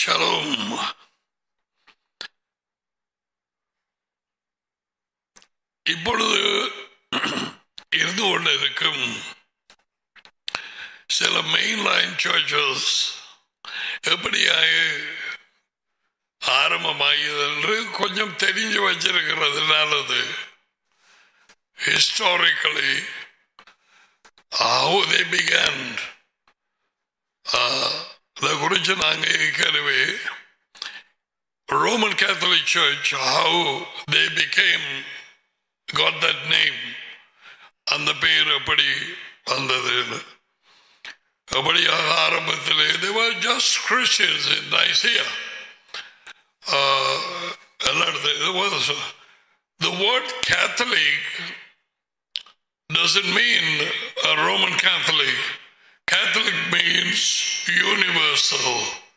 Shalom இப்பொழுது இருந்து கொண்டிருக்கும் சில மெயின் லைன் சர்ச்சஸ் எப்படியாக ஆரம்பமாகியது என்று கொஞ்சம் தெரிஞ்சு வச்சிருக்கிறது நல்லது ஹிஸ்டாரிக்கலி how they began அதை குறித்து நாங்கள் ஏற்கனவே Roman Catholic church how they became got that name அந்த பெயர் எப்படி வந்தது அப்படியாக ஆரம்பத்தில் they were just Christians in Nicaea uh, எல்லா இடத்துல- it was the word Catholic doesn't mean a Roman Catholic. Catholic means universal.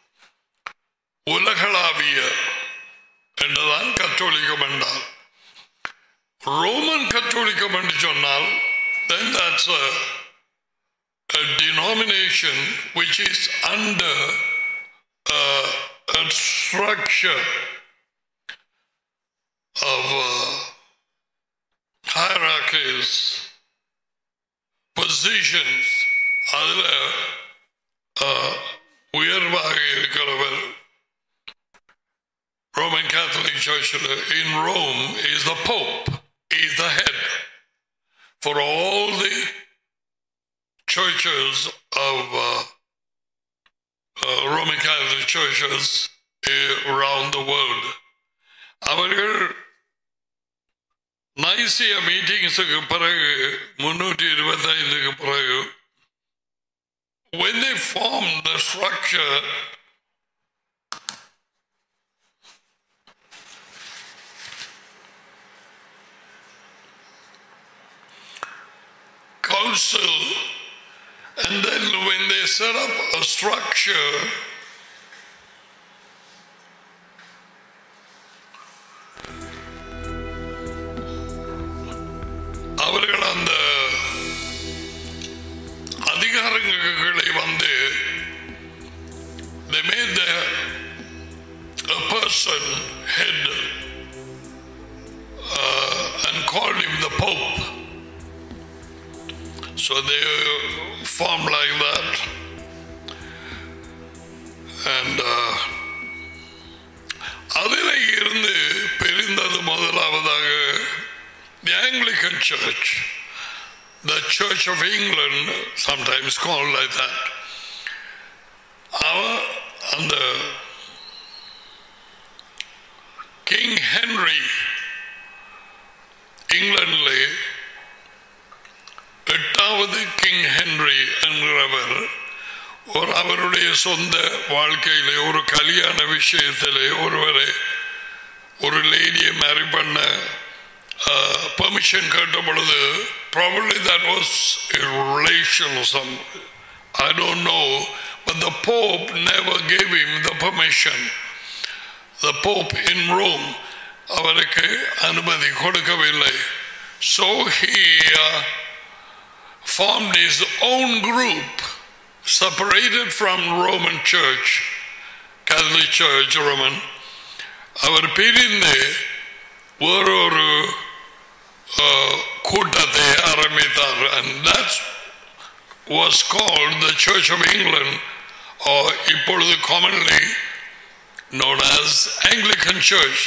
உலகளாவிய என்றுதான் கத்தோலிக்கம் என்றால் ரோமன் கத்தோலிக்கம் என்று சொன்னால் then that's a, a denomination which is under uh, a structure of uh, hierarchies positions அதுல uh, உயர்வாக இருக்கிறவர் Roman Catholic Church in Rome is the Pope, is the head for all the churches of uh, uh, Roman Catholic churches uh, around the world. அவர்கள் நைசிய மீட்டிங்ஸுக்கு பிறகு முன்னூற்றி இருபத்தி ஐந்துக்கு பிறகு when they formed the structure council and then when they set up a structure அவர்கள் அந்த அதிகாரங்களை வந்து they made the, a person head uh, and called him the Pope. So they formed like that. And uh, அதில் இருந்து பிரிந்தது முதலாவதாக the Anglican Church, the Church of England, sometimes called like that. அவ அந்த கிங் ஹென்ரி இங்கிலாந்திலே எட்டாவது king Henry என்கிறவர் ஒரு அவருடைய சொந்த வாழ்க்கையிலே ஒரு கல்யாண விஷயத்திலே ஒருவரை ஒரு லேடியை மேரி பண்ண பெர்மிஷன் கேட்ட பொழுது probably that was a relation or some I don't know but the Pope never gave him the permission the Pope in Rome அவருக்கு அனுமதி கொடுக்கவில்லை so he uh, formed his own group separated from Roman Church Catholic Church Roman அவர் பிரிந்து வேறொரு அஹ், கூட்டத்தை ஆரம்பித்தார் and that was called the Church of England or இப்பொழுது commonly known as Anglican Church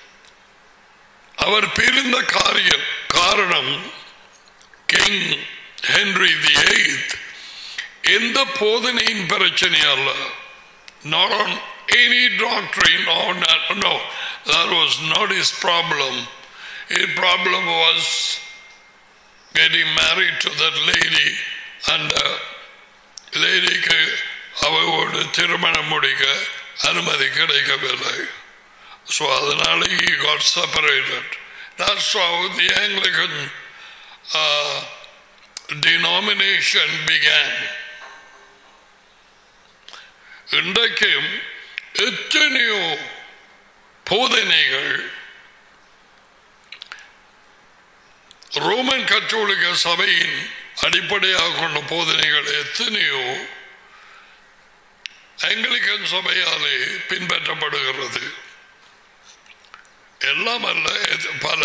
அவர் பிரிந்த காரியம் காரணம் கிங் ஹென்ரி தி எய்த் எந்த போதனையின் பிரச்சனை அல்ல not on any doctrine or not, no that was not his problem his problem was getting married to that lady and uh, லேடிக்கு அவரோடு திருமணம் முடிக்க அனுமதி கிடைக்கவில்லை ஸோ அதனால he got separated that's how the Anglican uh, denomination began இன்றைக்கும் எத்தனையோ போதனைகள் Roman கத்தோலிக்க சபையின் அடிப்படையாக கொண்ட போதனைகள் எத்தனையோ ஆங்கிலிக்கன் சபையாலே பின்பற்றப்படுகிறது எல்லாம் அல்ல இது பல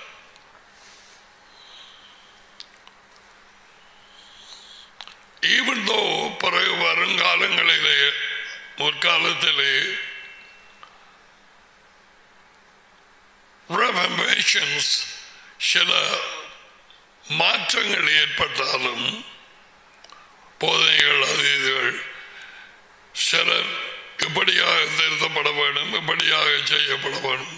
ஈவன் தோ பிறகு வருங்காலங்களிலே முற்காலத்திலே ரெவமேஷன்ஸ் சில மாற்றங்கள் ஏற்பட்டாலும் போதனைகள் அது இதுகள் சிலர் இப்படியாக திருத்தப்பட வேண்டும் இப்படியாக செய்யப்பட வேண்டும்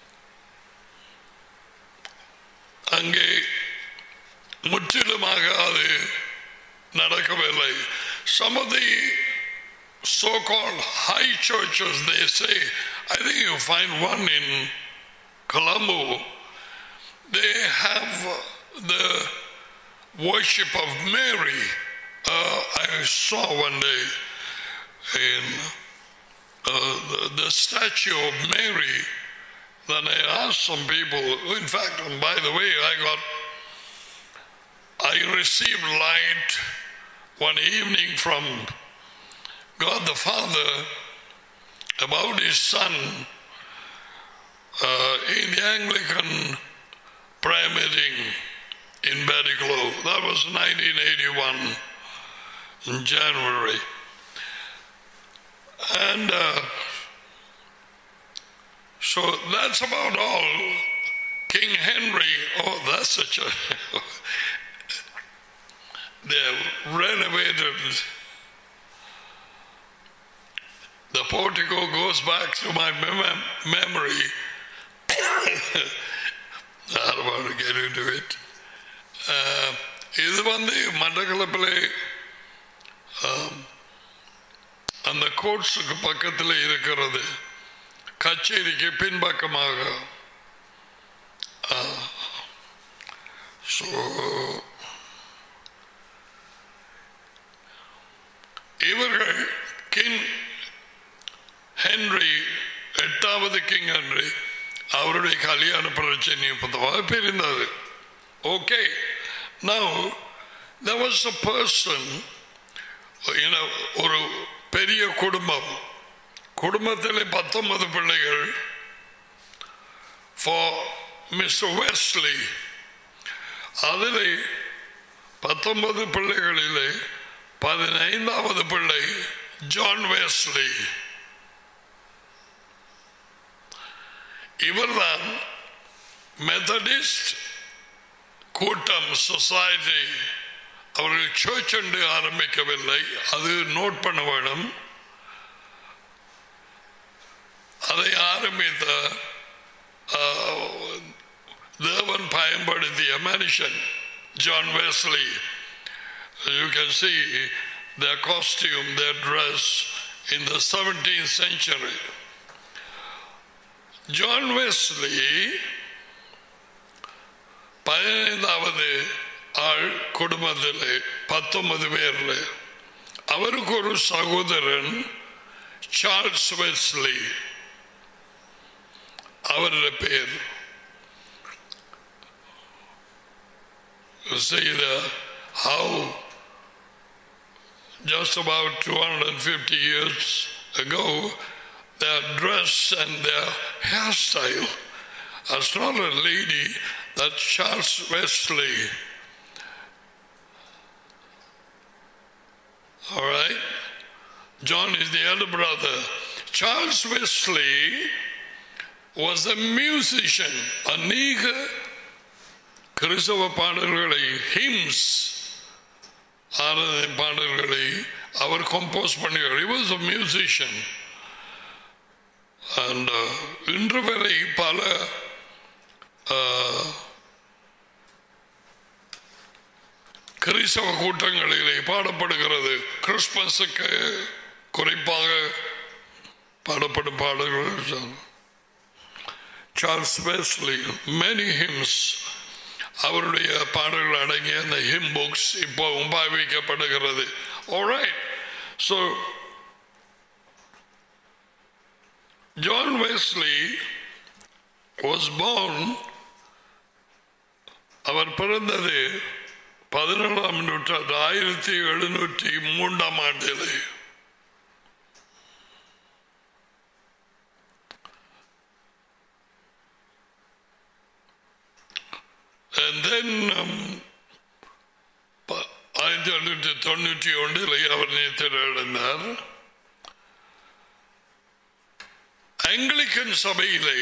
அங்கே முற்றிலுமாக அது நடக்கவில்லை some of the so-called high churches they say I think you find one in Colombo they have the worship of Mary uh, I saw one day in uh, the, the statue of Mary then I asked some people in fact and by the way I got I received light one evening from God the Father about his son uh, in the Anglican prayer meeting in Bediclow. That was 1981 in January. And uh, so that's about all. King Henry, oh, that's such a. they've renovated. The portico goes back to my mem- memory. I don't want to get into it. Uh, இது வந்து மட்டக்களப்பிலே ஆம், அந்த கோட்ஸுக்கு பக்கத்தில் இருக்கிறது கச்சேரிக்கு பின்பக்கமாக so இவர்கள் king Henry எட்டாவது கிங் ஹென்ரி அவருடைய கல்யாண பிரச்சனை இப்போதான் பிரிந்தது okay now there was a person you know, ஒரு பெரிய குடும்பம் குடும்பத்தில் பத்தொன்பது பிள்ளைகள் ஃபார் மிஸ்டர் வெஸ்லி அதில் பத்தொன்பது பிள்ளைகளிலே பதினைந்தாவது பிள்ளை ஜான் வெஸ்லி இவர்தான் மெத்தடிஸ்ட் கூட்டம் சொசைட்டி அவர்கள் சர்ச் என்று ஆரம்பிக்கவில்லை அது நோட் பண்ண வேணும் அதை ஆரம்பித்த ஆஹ், தேவன் பயன்படுத்திய மனுஷன் John Wesley you can see their costume, their dress in the 17th century. John Wesley பதினைந்தாவது ஆள் குடும்பத்தில் பத்தொன்பது பேர்ல அவருக்கு ஒரு சகோதரன் சார்ல்ஸ் வெஸ்லி அவருடைய பேர் see the how just about 250 years ago their dress and their hairstyle as not a lady that Charles Wesley all right John is the elder brother Charles Wesley was a musician அநேக கிறிஸ்தவ பாடல்களை hymns ஆராதனை பாடல்களை அவர் compose பண்ணுகிறார் he was a musician and uh, இன்று வரை பல uh, கிறிஸ்தவ கூட்டங்களிலே பாடப்படுகிறது கிறிஸ்துமஸுக்கு குறிப்பாக பாடப்படும் பாடல்கள் சார்ல்ஸ் வெஸ்லி மெனி ஹிம்ஸ் அவருடைய பாடல்கள் அடங்கிய அந்த ஹிம் புக்ஸ் இப்போ பாவிக்கப்படுகிறது alright so John Wesley was born அவர் பிறந்தது பதினேழாம் நூற்றாண்டு ஆயிரத்தி எழுநூற்றி மூன்றாம் ஆண்டிலே And then um, ப- ஆயிரத்தி எண்ணூற்றி தொண்ணூற்றி ஒன்றில் அவர் நேத்திரடைந்தார் ஆங்கிலிக்கன் சபையிலே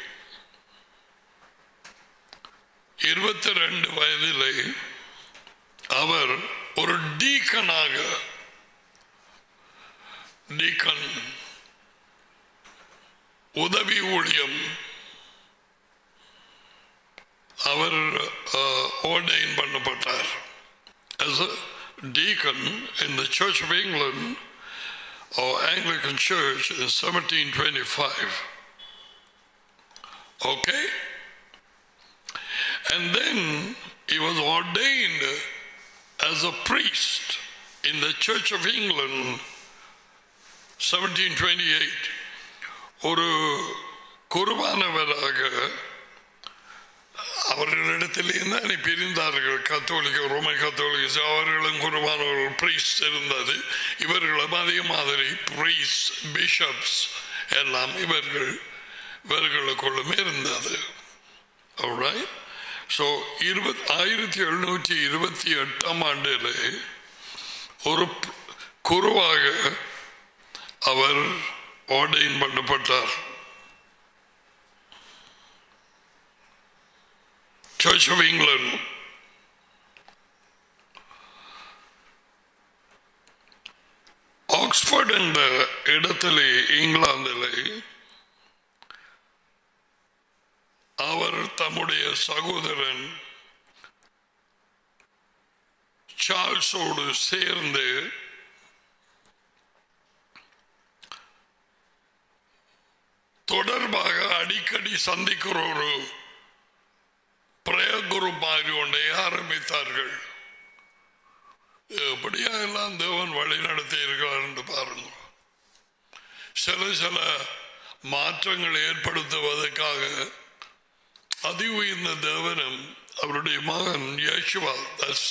இருபத்தி ரெண்டு வயதிலே அவர் ஒரு டீக்கனாக டீக்கன் உதவி ஊழியம் அவர் ஓர்டைன் பண்ணப்பட்டார் as a deacon in the Church of England or Anglican Church in 1725. Okay? And then he was ordained as a priest in the Church of England 1728. ஒரு குருவானவராக அவர்களிடத்திலிருந்து தான் பிரிந்தார்கள் கத்தோலிக்க ரோமை கத்தோலிக்க அவர்களும் குருவானவர்கள் பிரீஸ்ட் இருந்தது இவர்களும் அதே மாதிரி பிரீஸ்ட் பிஷப்ஸ் எல்லாம் இவர்கள் இவர்களுக்குள்ளும் இருந்தது Alright? ஸோ இருபத் ஆயிரத்தி எழுநூற்றி இருபத்தி எட்டாம் ஆண்டில் ஒரு ப- குருவாக அவர் ஆர்டைன் பண்ணப்பட்டார் Church of England. ஆக்ஸ்போர்ட் என்ற இடத்திலே இங்கிலாந்திலே அவர் தம்முடைய சகோதரன் சார்ல்ஸோடு சேர்ந்து தொடர்பாக அடிக்கடி சந்திக்கிற ஒரு பிரேயர் குரூப் மாதிரி ஒன்றை ஆரம்பித்தார்கள் எப்படியா எல்லாம் தேவன் வழி நடத்தி இருக்கிறார் என்று பாருங்க சில சில மாற்றங்கள் ஏற்படுத்துவதற்காக அதி உயர்ந்த தேவனும் அவருடைய மகன் Yeshua thus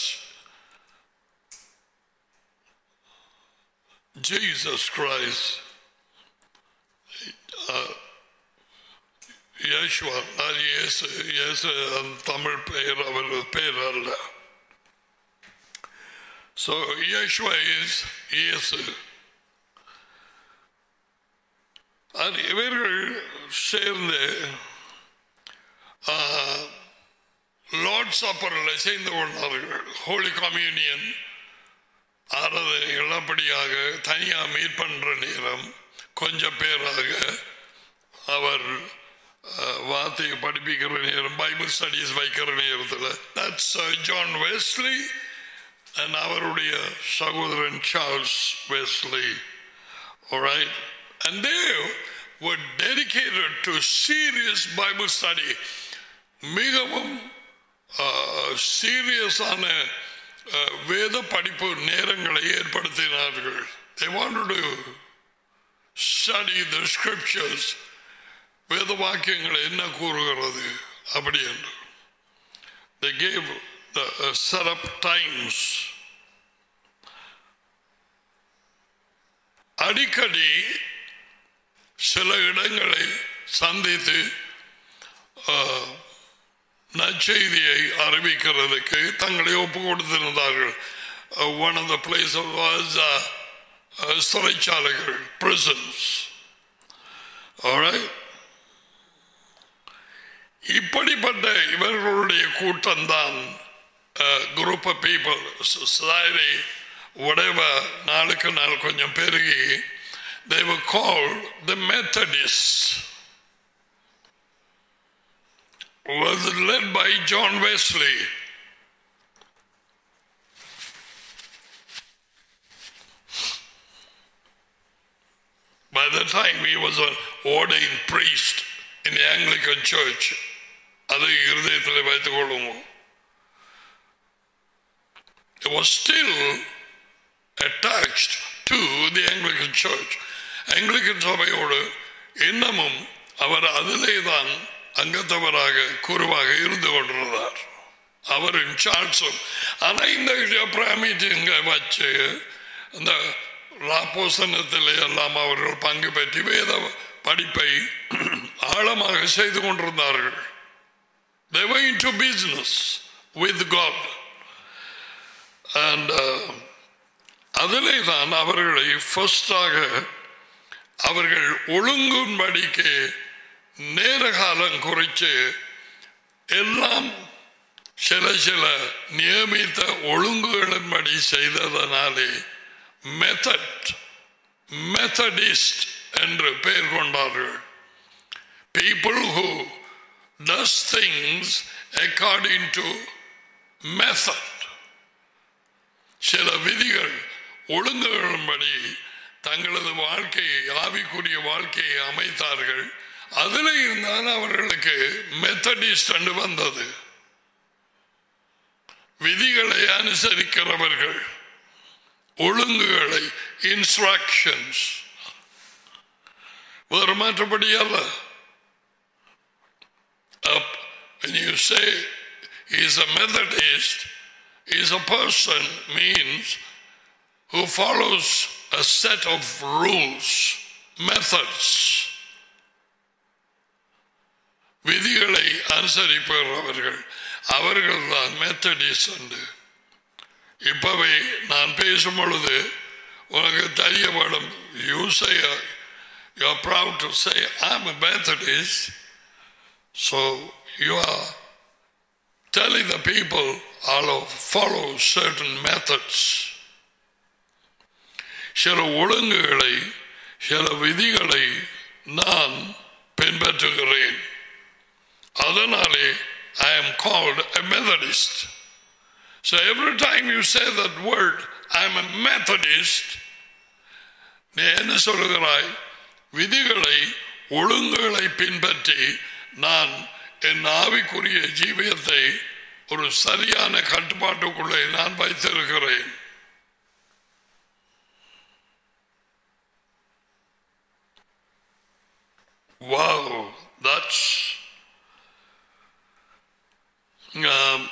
Jesus Christ Yeshua நான் இயேசு இயேசு அந்த தமிழ் பெயர் அவர் பெயர் அல்ல ஸோ யேசுவா இஸ் இயேசு அது இவர்கள் சேர்ந்து லார்ட் சாப்பரில் சேர்ந்து கொண்டார்கள் ஹோலி கம்யூனியன் ஆராதனைகள் அப்படியாக தனியாக மீட் பண்ணுற நேரம் கொஞ்சம் பேராக அவர் அஹ், வார்த்தையை படிப்பிக்கிற நேரம் பைபிள் ஸ்டடீஸ் வைக்கிற நேரத்தில் தட்ஸ் ஜான் வெஸ்லி and அவருடைய சகோதரன் Charles Wesley alright and they were dedicated to serious Bible study மிகவும் சீரியஸான வேத படிப்பு நேரங்களை ஏற்படுத்தினார்கள் they wanted to study the scriptures வேத வாக்கியங்கள் என்ன கூறுகிறது அப்படி என்று they gave the uh, set up times அடிக்கடி சில இடங்களை சந்தித்து ஆஹ், நற்செய்தியை அறிவிக்கிறதுக்கு தங்களை ஒப்பு கொடுத்திருந்தார்கள் one of the place was சிறைச்சாலைகள் பிரிசன்ஸ் இப்படிப்பட்ட இவர்களுடைய கூட்டம்தான் group of people society whatever நாளுக்கு நாள் கொஞ்சம் பெருகி they were called the Methodists was led by John Wesley by the time he was an ordained priest in the Anglican Church அதை இருதயத்தில் வைத்துக் கொள்ளுவோம் It was still attached to the Anglican Church. Anglican சபையோடு இன்னமும் அவர் அதிலே தான் அங்கத்தவராக குருவாக இருந்து கொண்டிருந்தார் அவரின் சார்ட்ஸும் ஆனா இந்த மீட்டிங்க வச்சு அந்த ராப்போசனத்தில் எல்லாம் அவர்கள் பங்கு பெற்று வேத படிப்பை ஆழமாக செய்து கொண்டிருந்தார்கள் They were into business with God. And uh, அதிலே தான் அவர்களை ஃபர்ஸ்டாக அவர்கள் ஒழுங்கும்படிக்கு நேர காலம் குறித்து எல்லாம் சில சில நியமித்த ஒழுங்குகளின்படி செய்ததனாலே மெத்தட் மெத்தடிஸ்ட் என்று பெயர் கொண்டார்கள் people who does things according to method சில விதிகள் ஒழுங்குகளின்படி தங்களது வாழ்க்கையை ஆவிக்குரிய வாழ்க்கையை அமைத்தார்கள் அதில் இருந்தால் அவர்களுக்கு மெத்தடிஸ்ட் என்று வந்தது விதிகளை அனுசரிக்கிறவர்கள் ஒழுங்குகளை இன்ஸ்ட்ரக்ஷன்ஸ் வேறு மற்றபடி அல்ல Up, when you say he's a Methodist, is a person means who follows a set of rules, methods. விதிகளை அனுசரிப்பவர்கள் அவர்கள் தான் மெத்தடிஸ்ட் இப்பவே நான் பேசும் பொழுது உனக்கு தெரியப்படும் you say you are proud to say I am Methodist So you are telling the people all of follow certain methods. சில ஒழுங்குகளை சில விதிகளை நான் பின்பற்றுகிறேன் அதனாலே I am called a Methodist. So every time you say that word, I'm a Methodist, நீ என்ன சொல்லுகிறாய் விதிகளை ஒழுங்குகளை பின்பற்றி நான் என் ஆவிக்குரிய ஜீவியத்தை ஒரு சரியான கட்டுப்பாட்டுக்குள்ளே நான் வைத்திருக்கிறேன் Wow, that's um,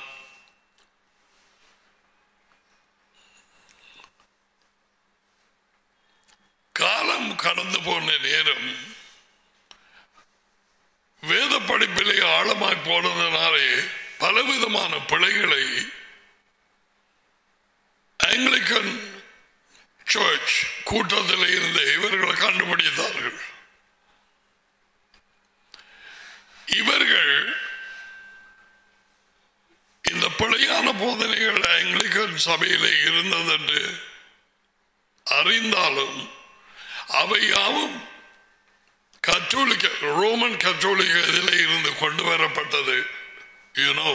காலம் கடந்து போன நேரம் வேத படிப்பிலே ஆழமாய் போனதுனாலே பலவிதமான பிழைகளை ஆங்கிலிக்கன் சர்ச் கூட்டத்தில் இருந்து இவர்களை கண்டுபிடித்தார்கள் இவர்கள் இந்த பிழையான போதனைகள் ஆங்கிலிக்கன் சபையிலே இருந்ததென்று அறிந்தாலும் அவை யாவும் கத்தோலிக்க ரோமன் கத்தோலிக்க இதில் இருந்து கொண்டு வரப்பட்டது யூ நோ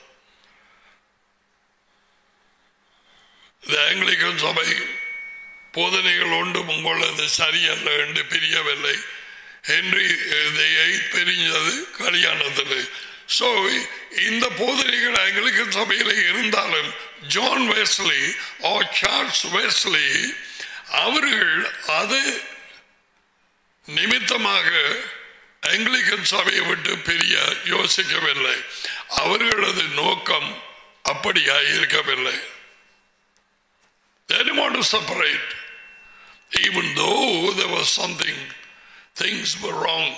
இந்த ஆங்கிலிக்கன் சபை போதனைகள் ஒன்றும் உங்களது சரியல்ல என்று பிரியவில்லை ஹென்றி இதையை பிரிஞ்சது கல்யாணத்தில் ஸோ இந்த போதனைகள் ஆங்கிலிக்கன் சபையில் இருந்தாலும் ஜான் வெஸ்லி ஓ சார்ல்ஸ் வெஸ்லி அவர்கள் அது நிமித்தமாக ஆங்கிலிக்கன் சபையை விட்டு பெரிய யோசிக்கவில்லை அவர்களது நோக்கம் அப்படியா இருக்கவில்லை They didn't want to separate, even though there was something, things were wrong.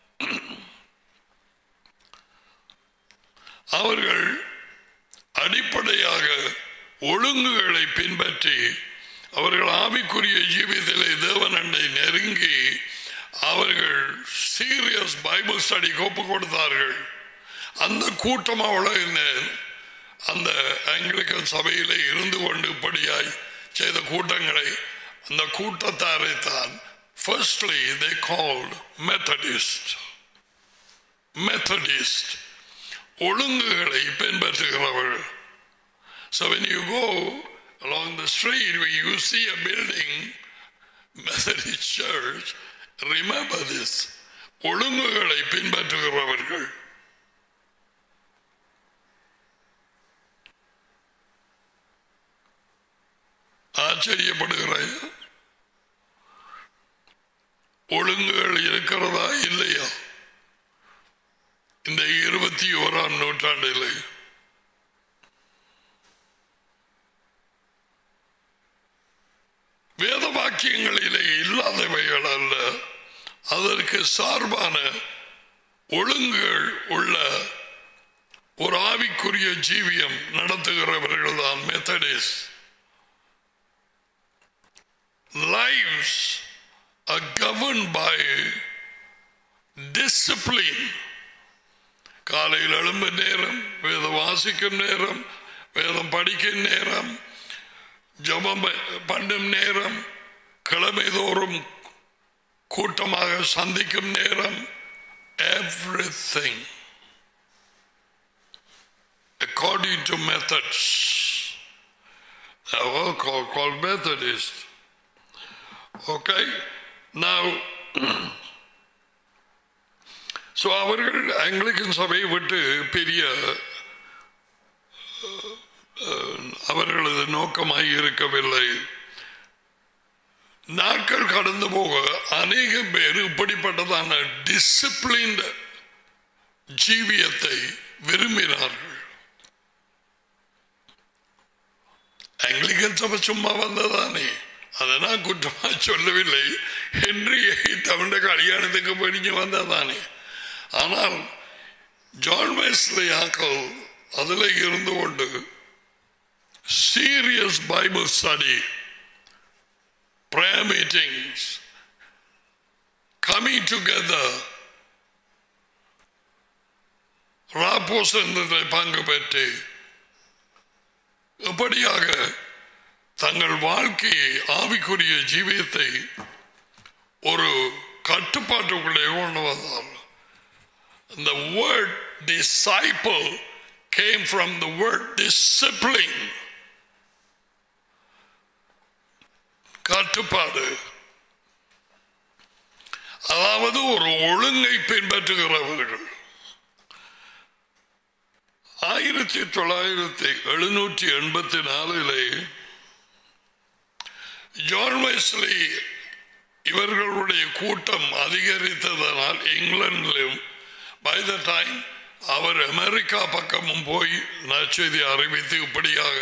அவர்கள் அடிப்படையாக ஒழுங்குகளை பின்பற்றி அவர்கள் ஆவிக்குரிய ஜீவியத்திலே தேவனண்டை நெருங்கி அவர்கள் சீரியஸ் பைபிள் ஸ்டடி ஒப்பு கொடுத்தார்கள் அந்த கூட்டம் அவ்வளவு அந்த ஆங்கிலிக்கன் சபையிலே இருந்து கொண்டு இப்படியாய் செய்த கூட்டங்களை அந்த கூட்டத்தாரை தான் firstly they called Methodist Methodist ஒழுங்குகளை பின்பற்றுகிறவர்கள் So when you go along the street where you see a building, Methodist Church, remember this. ஒழுங்குகளை பின்பற்றுகிறவர்கள் ஆச்சரியப்படுகிறாய் ஒழுங்குகள் இருக்கிறதா இல்லையா இந்த இருபத்தி ஓராம் நூற்றாண்டில் வேத வாக்கியங்களிலே இல்லாதவைகள் அல்ல அதற்கு சார்பான ஒழுங்குகள் உள்ள ஒரு ஆவிக்குரிய ஜீவியம் நடத்துகிறவர்கள் தான் Methodist lives are governed by discipline காலையில் எழும்ப நேரம் வேதம் வாசிக்கும் நேரம் வேதம் படிக்கும் நேரம் ஜபம் பண்ணும் நேரம் கிழமை தோறும் கூட்டமாக சந்திக்கும் நேரம் everything according to methods they are all called, called Methodists okay now so அவர்கள் ஆங்கிலிக்கன் சபையை விட்டு பெரிய அஹ், அவர்களது நோக்கமாய் இருக்கவில்லை நாட்கள் கடந்து போக அநேகம் பேர் இப்படிப்பட்டதான டிசிப்ளின்ட் ஜீவியத்தை விரும்பினார்கள் ஆங்கிலிக்கன் சபை சும்மா வந்ததானே அதை நான் குற்றமா சொல்லவில்லை ஹென்ரியை தமிழ கல்யாணத்துக்கு படிஞ்சு வந்ததானே ஆனால் ஜான் வெஸ்லி ஆக்கள் அதில் இருந்து கொண்டு serious Bible study prayer meetings, coming together, ராப்போசனத்தை பங்கு பெற்று எப்படியாக தங்கள் வாழ்க்கையை ஆவிக்குரிய ஜீவியத்தை ஒரு கட்டுப்பாட்டுக்குள்ளே கொண்டு வந்தார் The word disciple came from the word discipline. கட்டுப்பாடு அதாவது ஒரு ஒழுங்கை பின்பற்றுகிறவர்கள் ஆயிரத்தி தொள்ளாயிரத்தி எழுநூற்றி எண்பத்தி நாலிலே ஜான் வெஸ்லி இவர்களுடைய கூட்டம் அதிகரித்ததனால் இங்கிலாந்திலும் பை த டைம் அவர் அமெரிக்கா பக்கமும் போய் நற்செய்தி அறிவித்து இப்படியாக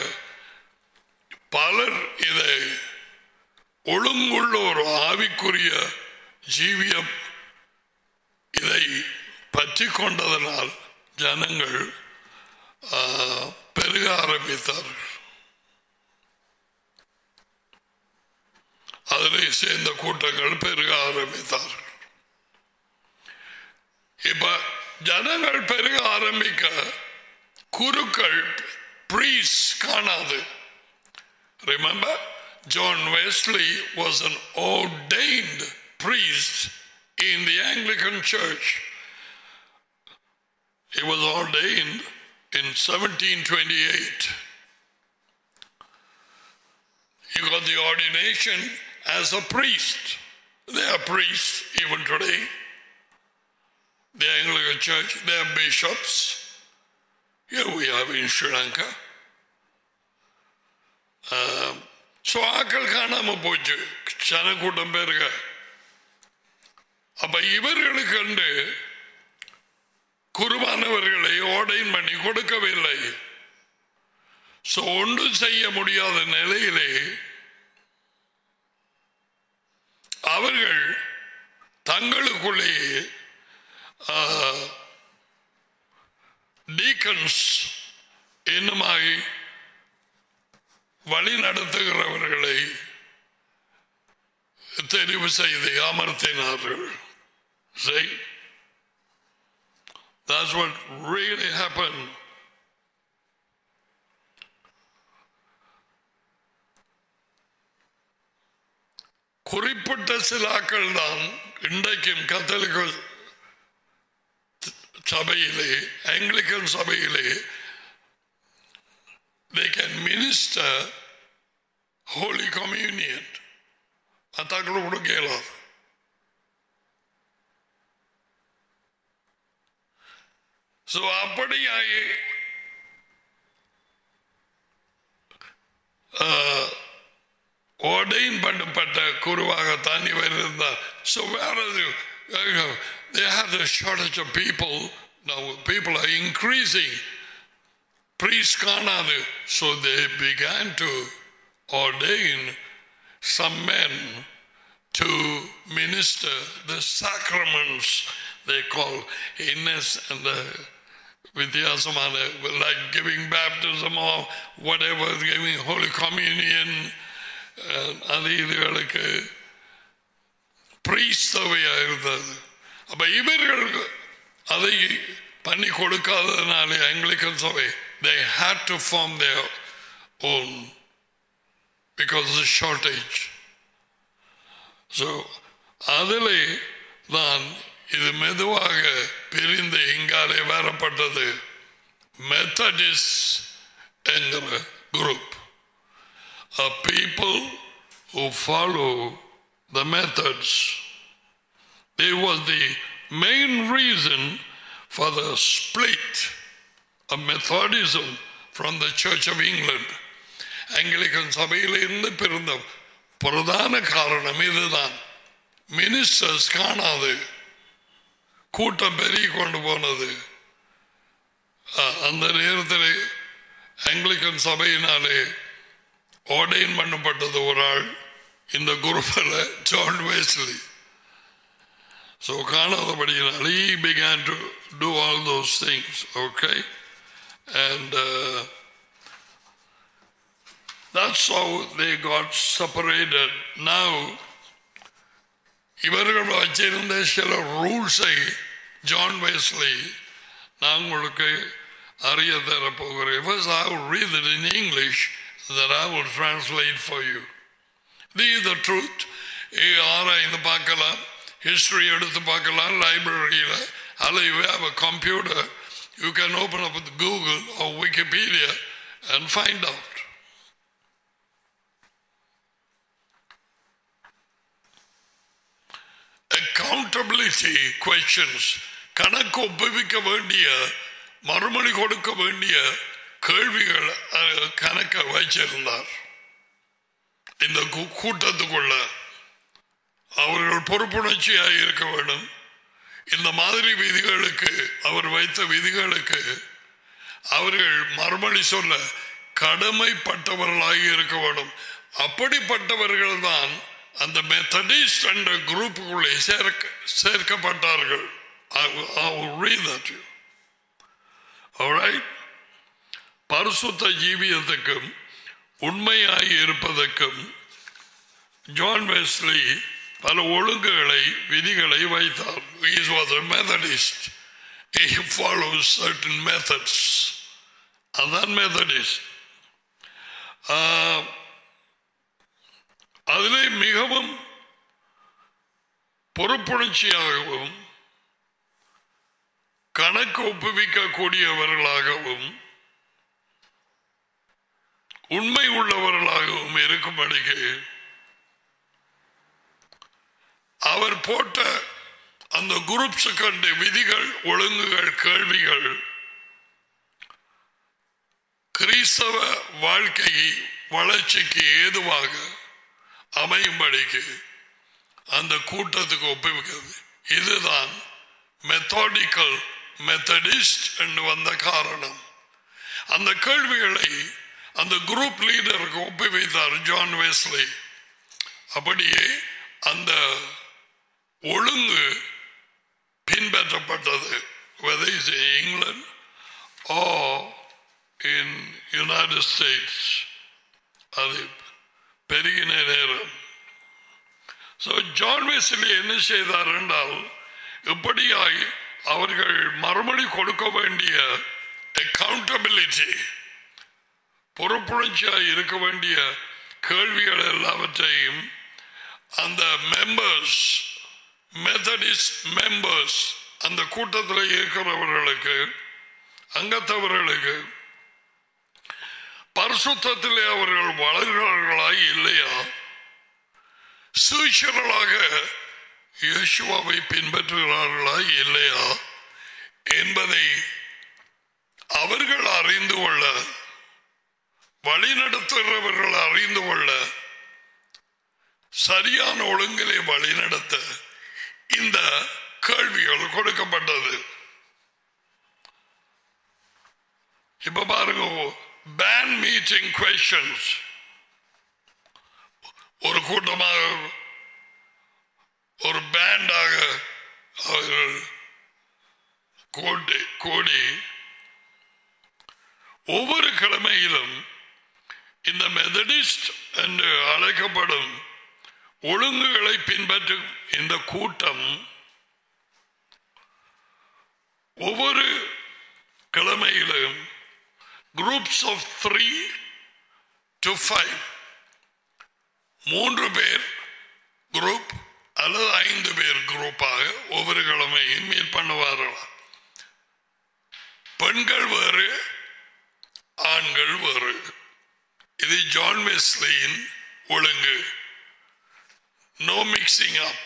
பலர் இதை ஒழுங்குள்ள ஒரு ஆவிக்குரிய ஜீவியம் இதை பற்றி கொண்டதனால் ஜனங்கள் ஆ, பெருக ஆரம்பித்தார்கள் அதிலே சேர்ந்த கூட்டங்கள் பெருக ஆரம்பித்தார்கள் இப்ப ஜனங்கள் பெருக ஆரம்பிக்க குருக்கள் பிரீஸ் காணாது Remember, John Wesley was an ordained priest in the Anglican Church. He was ordained in 1728. He got the ordination as a priest. They are priests even today. The Anglican Church, they are bishops. Here we have in Sri Lanka. So ஆக்கள் காணாம போச்சு ஜனக்கூட்டம் பேருங்க அப்ப இவர்களுக்கு கண்டு குருவானவர்களை ஓடைன் பண்ணி கொடுக்கவில்லை so ஒன்றும் செய்ய முடியாத நிலையிலே அவர்கள் தங்களுக்குள்ளேயே டீக்கன்ஸ் என்னமாகி வழி நடத்துகிறவர்களை தெரிவு செய்து அமர்த்தினார்கள் செய் That's what really happened. குறிப்பிட்ட சிலாக்கள் தான் இன்றைக்கும் கத்தலிக்க சபையிலே ஆங்கிலிக்கன் சபையிலே they can minister Holy Communion. மத்தாக்கள் கொடுக்க இயலாது ஸோ அப்படியாகி ஓடைன் பண்ணப்பட்ட குருவாகத்தான் இவர் இருந்தார் ஸோ வேற they have a shortage of people now people are increasing priests காணாது so they began to ordain some men to minister the sacraments they call Ines and the வித்தியாசமான like giving baptism whatever giving holy communion அஹ், அது இதுகளுக்கு பிரீஸ்தவையாக இருந்தது அப்ப இவர்கள் அதை பண்ணி கொடுக்காததுனாலே ஆங்கிலிக்கன் சபை they had to form their own because of the shortage so அதிலே தான் இது மெதுவாக பிரிந்து இங்காலே வரப்பட்டது மெத்தடிஸ் என்கிற group a people who follow the methods. They was the main reason for the split of Methodism from the Church of England. ஆங்கிலிக்கன் சபையிலிருந்து பிறந்த பிரதான காரணம் இதுதான் மினிஸ்டர்ஸ் காணாது கூட்டம் பெருகி கொண்டு போனது அ- அந்த நேரத்தில் ஆங்கிலிக்கன் சபையினாலே ஆர்டைன் பண்ணப்பட்டது ஒரு ஆள் இந்த குரூப்பில் ஜான் வேஸ்லி ஸோ காணாதபடியினால் he began to do all those things okay and uh, that's how they got separated now இவர்கள் வச்சிருந்த சில ரூல்ஸை ஜான் வெஸ்லி நான் உங்களுக்கு அறிய தரப்போகிறேன் First, I will read it in English that I will translate for you. This is the truth. ஆராய்ந்து பார்க்கலாம் ஹிஸ்டரி எடுத்து பார்க்கலாம் லைப்ரரியில் அல்ல you have a computer you can open up with Google or Wikipedia and find out accountability questions கணக்கு ஒப்புவிக்க வேண்டிய மறுமொழி கொடுக்க வேண்டிய கேள்விகள் அஹ், கணக்க வச்சிருந்தார் இந்த கூ- கூட்டத்துக்குள்ள அவர்கள் பொறுப்புணர்ச்சியாக இருக்க வேண்டும் இந்த மாதிரி விதிகளுக்கு அவர் வைத்த விதிகளுக்கு அவர்கள் மறுமொழி சொல்ல கடமைப்பட்டவர்களாக இருக்க வேண்டும் அப்படிப்பட்டவர்கள் தான் அந்த மெத்தடிஸ்ட் என்ற குரூப்புக்குள்ளே சேர்க்க சேர்க்கப்பட்டார்கள் I will- I will read that to you. All right? பரிசுத்த ஜீவியத்துக்கும் உண்மையாய் இருப்பதற்கும் ஜான் வெஸ்லி பல ஒழுங்குகளை விதிகளை வைத்தார் He was a Methodist. He follows certain methods. அதான் மெத்தடிஸ்ட் அதிலே மிகவும் பொறுப்புணர்ச்சியாகவும் கணக்கு ஒப்புவிக்கக்கூடியவர்களாகவும் உண்மை உள்ளவர்களாகவும் இருக்கும்படிக்கு அவர் போட்ட அந்த குரூப்ஸ் கண்டு விதிகள் ஒழுங்குகள் கேள்விகள் கிறிஸ்தவ வாழ்க்கை வளர்ச்சிக்கு ஏதுவாக அமையும்படிக்கு அந்த கூட்டத்துக்கு ஒப்புவிக்கிறது இதுதான் மெத்தாடிக்கல் மெத்தடிஸ்ட் என்று வந்த காரணம் அந்த கேள்விகளை அந்த குரூப் லீடருக்கு ஒப்புவித்தார் ஜான் வெஸ்லி அப்படியே அந்த ஒழுங்கு பின்பற்றப்பட்டது whether it's in England or in United States அது பெருகின நேரம் ஸோ ஜான் வெஸ்லி என்ன செய்தார் என்றால் இப்படியாய் அவர்கள் மறுமொழி கொடுக்க வேண்டிய அக்கௌண்டபிலிட்டி பொறுப்புணர்ச்சியாய் இருக்க வேண்டிய கேள்விகள் எல்லாவற்றையும் அந்த மெம்பர்ஸ் மெத்தடிஸ்ட் மெம்பர்ஸ் அந்த கூட்டத்தில் இருக்கிறவர்களுக்கு அங்கத்தவர்களுக்கு பரிசுத்தத்திலே அவர்கள் வளர்கிறார்களா இல்லையா சூஷர்களாக இயேசுவாவை பின்பற்றுகிறார்களா இல்லையா என்பதை அவர்கள் அறிந்து கொள்ள வழிநடத்துகிறவர்கள் அறிந்து கொள்ள சரியான ஒழுங்கிலே வழிநடத்த இந்த கேள்விகள் கொடுக்கப்பட்டது இப்ப பாருங்க பேன் மீட்டிங் கொஸ்டின்ஸ் ஒரு கூட்டமாக ஒரு பேண்டாக அவர்கள் கூட்டி கூடி ஒவ்வொரு கிழமையிலும் இந்த மெதடிஸ்ட் என்று அழைக்கப்படும் ஒழுங்குகளை பின்பற்றும் இந்த கூட்டம் ஒவ்வொரு கிழமையிலும் groups of three to five மூன்று பேர் குரூப் அல்லது ஐந்து பேர் குரூப்பாக ஒவ்வொரு கிழமையும் மீட் பண்ணுவார்களாம் பெண்கள் வேறு ஆண்கள் வேறு இது ஜான் வெஸ்லியின் ஒழுங்கு நோ மிக்சிங் அப்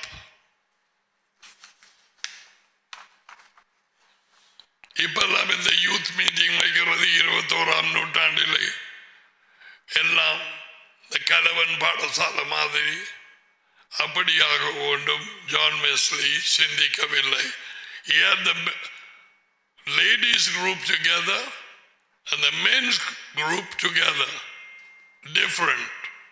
இப்பெல்லாம் இந்த யூத் மீட்டிங் வைக்கிறது இருபத்தோராம் நூற்றாண்டிலே எல்லாம் இந்த கலவன் பாடசாலை மாதிரி அப்படியாக ஒன்றும் ஜான் வெஸ்லி சிந்திக்கவில்லை He had the ladies group together and the men's group together. Different.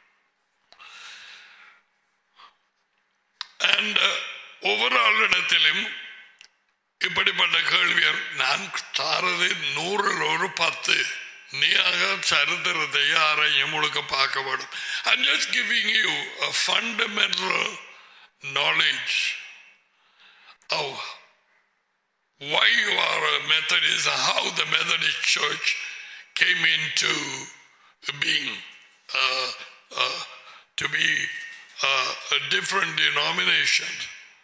And uh, ஒவ்வொரு ஆளிடத்திலும் இப்படிப்பட்ட கேள்வியர் நான் தாரது நூறில் ஒரு பத்து நீயாக சரித்திரத்தை யாரையும் முழுக்க பார்க்கப்படும் I'm just giving you a fundamental knowledge of why you are a Methodist, how the Methodist Church came into being, uh, uh, to be uh, a different denomination.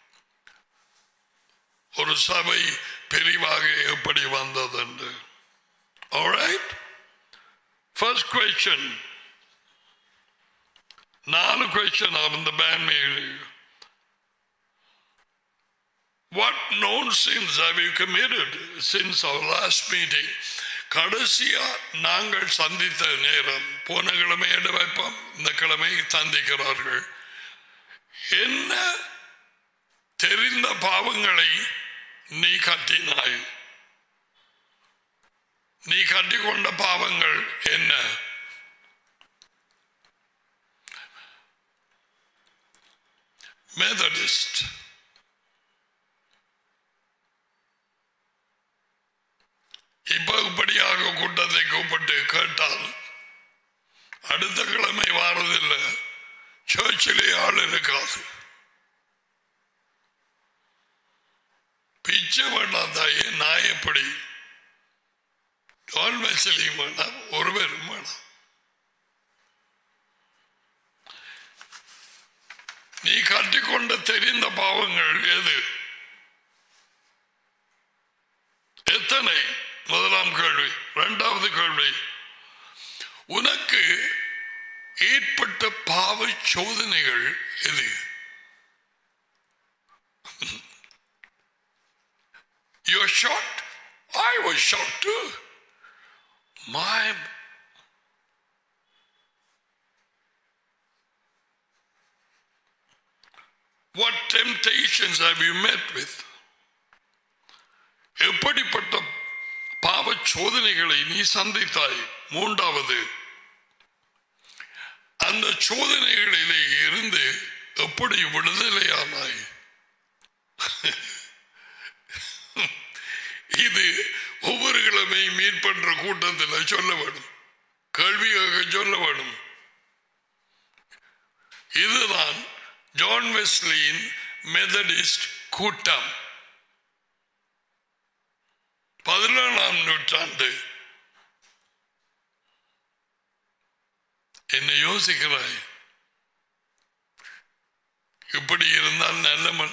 ஒரு சபை பிரிவாக எப்படி வந்தது என்று All right? First question. நாலு question of the band made. What known sins have you committed since our last meeting? கடைசியா நாங்கள் சந்தித்த நேரம் போன கிழமை எடு வைப்போம் இந்த கிழமை சந்திக்கிறார்கள் என்ன தெரிந்த பாவங்களை நீ கட்டினாய் நீ கட்டிக்கொண்ட பாவங்கள் என்ன மெதடிஸ்ட் இப்ப இப்படியாக கூட்டத்தை கூப்பிட்டு கேட்டால் அடுத்த கிழமை வாரதில்லை சர்ச்சிலே ஆள் இருக்காது பிச்சை வேண்டாம் தாயே நான் எப்படி ஜான் வெஸ்லியும் வேண்டாம் ஒருவரும் வேண்டாம் நீ கட்டிக்கொண்ட தெரிந்த பாவங்கள் எது எத்தனை முதலாம் கேள்வி இரண்டாவது கேள்வி உனக்கு ஏற்பட்ட பாவ சோதனைகள் எது You're shocked? I was shocked too. My What temptations have you met with? எப்படிப்பட்ட பாவ சோதனைகளை நீ சந்தித்தாய் மூன்றாவது அந்த சோதனைகளிலே இருந்து எப்படி விடுதலையானாய் இது ஒவ்வொரு கிழமை மீட் பண்ற கூட்டத்தில் சொல்ல வேணும் கேள்வியாக சொல்ல வேணும் இதுதான் ஜான் வெஸ்லியின் மெதடிஸ்ட் கூட்டம் பதினேழாம் நூற்றாண்டு என்ன யோசிக்கிறாய் இப்படி இருந்தால் நல்லவன்